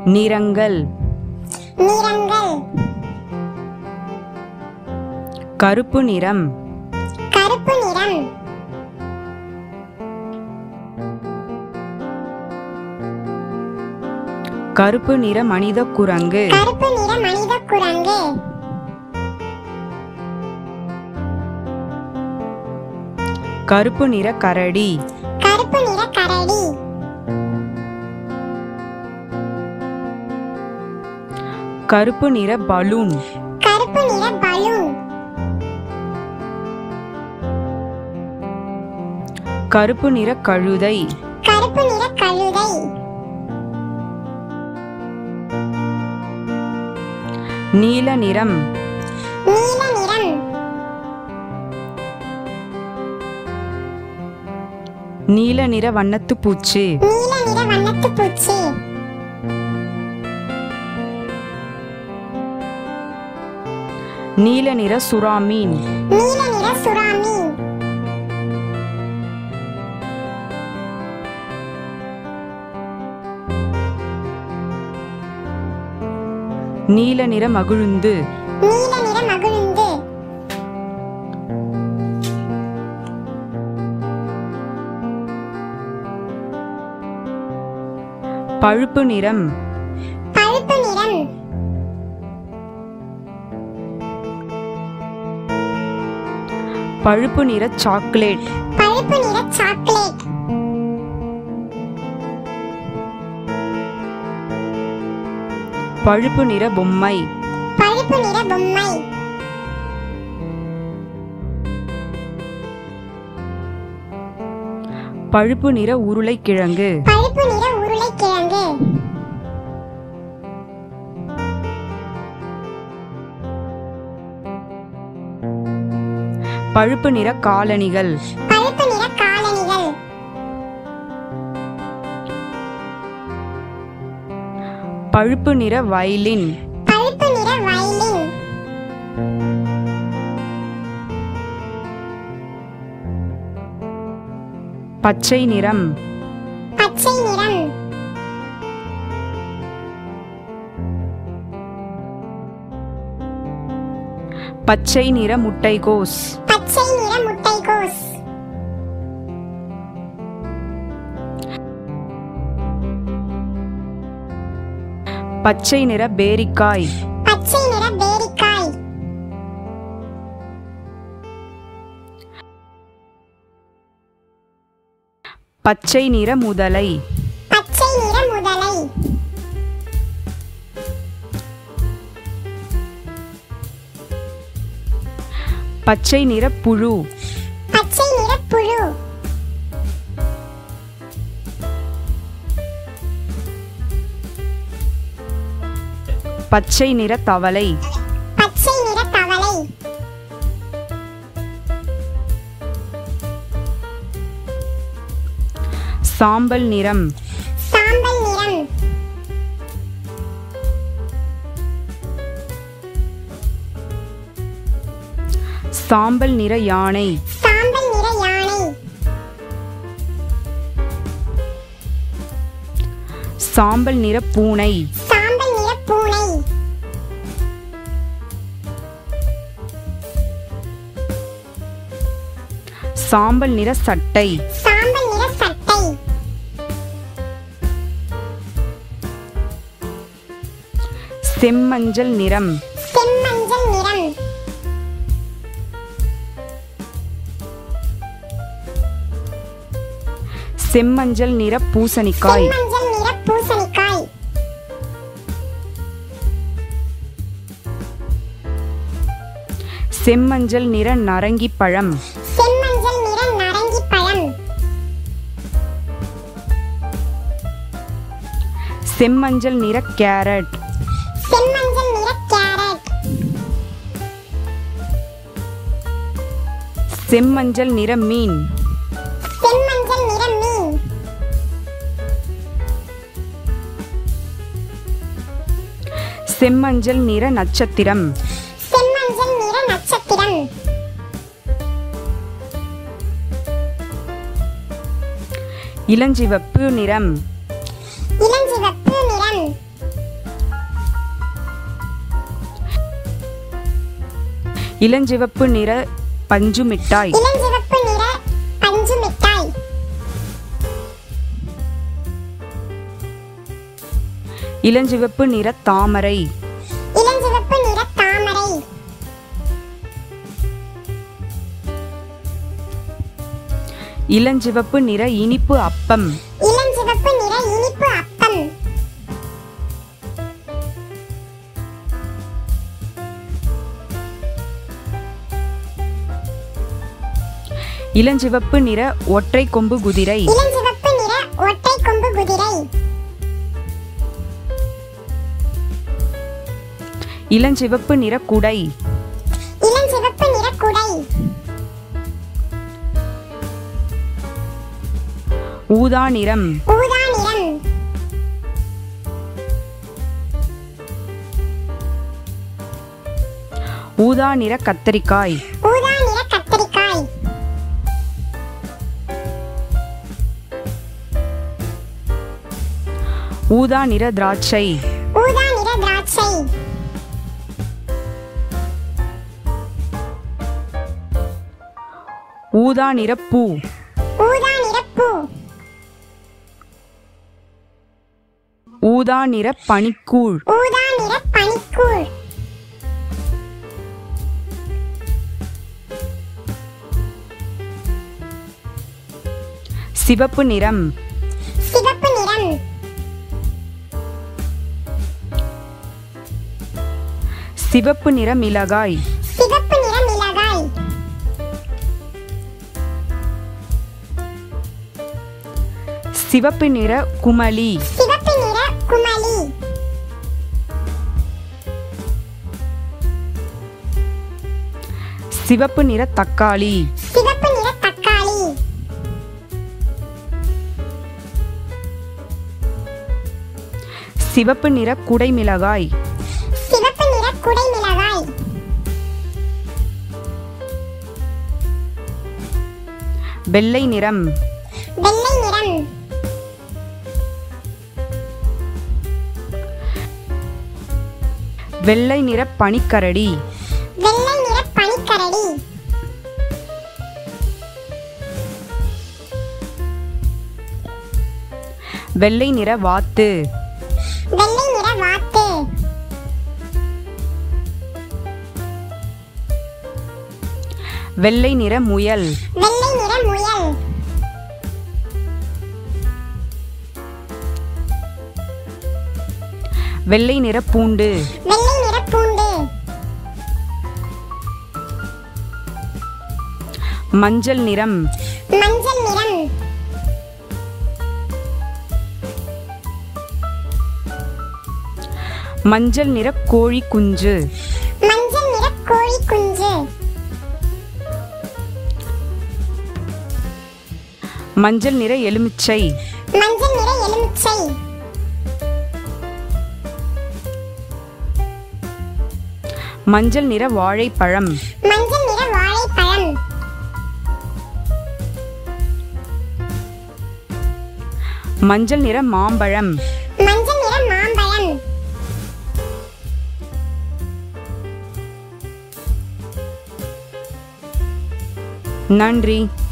நிறங்கள் நிறங்கள் கருப்பு நிறம் கருப்பு நிறம் கருப்பு நிற மனித குரங்கு கருப்பு நிற மனித குரங்கு கருப்பு நிற கரடி கருப்பு நிற கரடி கருப்பு நிற பலூன் கருப்பு நிற பலூன் கருப்பு நிற கழுதை கருப்பு நிற கழுதை நீல நிறம் நீல நிறம் நீல நிற வண்ணத்து பூச்சி நீல நிற வண்ணத்து பூச்சி நீல நிற சுறாமீன் நீல நிற சுறாமீன் நீல நிற மகிழுந்து நீல நிற மகிழுந்து பழுப்பு நிறம் பழுப்பு நிறம் பழுப்பு நிற சாக்லேட் பழுப்பு நிற சாக்லேட் பழுப்பு நிற பொம்மை பழுப்பு நிற பொம்மை பழுப்பு நிற உருளைக்கிழங்கு பழுப்பு நிற உருளைக்கிழங்கு பழுப்பு நிற காலணிகள் பழுப்பு நிற காலணிகள் பழுப்பு நிற வயலின் பழுப்பு நிற வயலின் பச்சை நிறம் பச்சை நிறம் பச்சை நிற முட்டைகோஸ் பச்சை நிற முட்டைகோஸ் பச்சை நிற பேரிக்காய் பச்சை நிற பேரிக்காய் பச்சை நிற முதலை பச்சை நிற முதலை பச்சை நிற புழு பச்சை நிற புழு பச்சை நிற தவளை பச்சை நிற தவளை சாம்பல் நிறம் சாம்பல் நிறம் சாம்பல் நிற யானை சாம்பல் நிற யானை சாம்பல் நிற பூனை சாம்பல் நிற பூனை சாம்பல் நிற சட்டை சாம்பல் நிற சட்டை செம்மஞ்சள் நிறம் செம்மஞ்சள் நிறம் செம்மஞ்சள் நிற பூசணிக்காய் செம்மஞ்சள் நிற பூசணிக்காய் செம்மஞ்சள் நிற நரங்கி பழம் செம்மஞ்சள் நிற நரங்கி பழம் செம்மஞ்சள் நிற கேரட் செம்மஞ்சள் நிற கேரட் செம்மஞ்சள் நிற மீன் செம்மஞ்சள் நிற மீன் செம்மஞ்சள் நிற நட்சத்திரம் செம்மஞ்சள் நிற நட்சத்திரம் இளஞ்சிவப்பு நிறம் இளஞ்சிவப்பு நிறம் இளஞ்சிவப்பு நிற பஞ்சு மிட்டாய் இளஞ்சிவப்பு நிற பஞ்சு மிட்டாய் இளஞ்சிவப்பு நிற தாமரை இளஞ்சிவப்பு நிற தாமரை இளஞ்சிவப்பு நிற இனிப்பு அப்பம் இளஞ்சிவப்பு நிற இனிப்பு அப்பம் இளஞ்சிவப்பு நிற ஒற்றை கொம்பு குதிரை இளஞ்சிவப்பு நிற ஒற்றை கொம்பு குதிரை இளஞ்சிவப்பு நிற குடை இளஞ்சிவப்பு நிற குடை ஊதா நிறம் ஊதா நிறம் ஊதா நிற கத்தரிக்காய் ஊதா நிற கத்தரிக்காய் ஊதா நிற திராட்சை ஊதா நிற திராட்சை ஊதா நிற பூ ஊதா நிற பூ ஊதா நிற பனிக்கூழ் ஊதா நிற பனிக்கூழ் சிவப்பு நிறம் சிவப்பு நிறம் சிவப்பு நிற மிளகாய் சிவப்பு நிற மிளகாய் சிவப்பு நிற குமளி சிவப்பு நிற குமளி சிவப்பு நிற தக்காளி சிவப்பு நிற தக்காளி சிவப்பு நிற குடை மிளகாய் சிவப்பு நிற குடை மிளகாய் வெள்ளை நிறம் வெள்ளை நிறம் வெள்ளை நிற பனிக்கரடி வெள்ளை நிற பனிக்கரடி வெள்ளை நிற வாத்து வெள்ளை நிற வாத்து வெள்ளை நிற முயல் வெள்ளை நிற முயல் வெள்ளை நிற பூண்டு வெள்ளை நிற பூண்டு மஞ்சள் நிறம் மஞ்சள் நிறம் மஞ்சள் நிற கோழி குஞ்சு மஞ்சள் நிற கோழி குஞ்சு மஞ்சள் நிற எலுமிச்சை மஞ்சள் நிற எலுமிச்சை மஞ்சள் நிற வாழைப்பழம் மஞ்சள் நிற வாழைப்பழம் மஞ்சள் நிற மாம்பழம் மஞ்சள் நிற மாம்பழம் நன்றி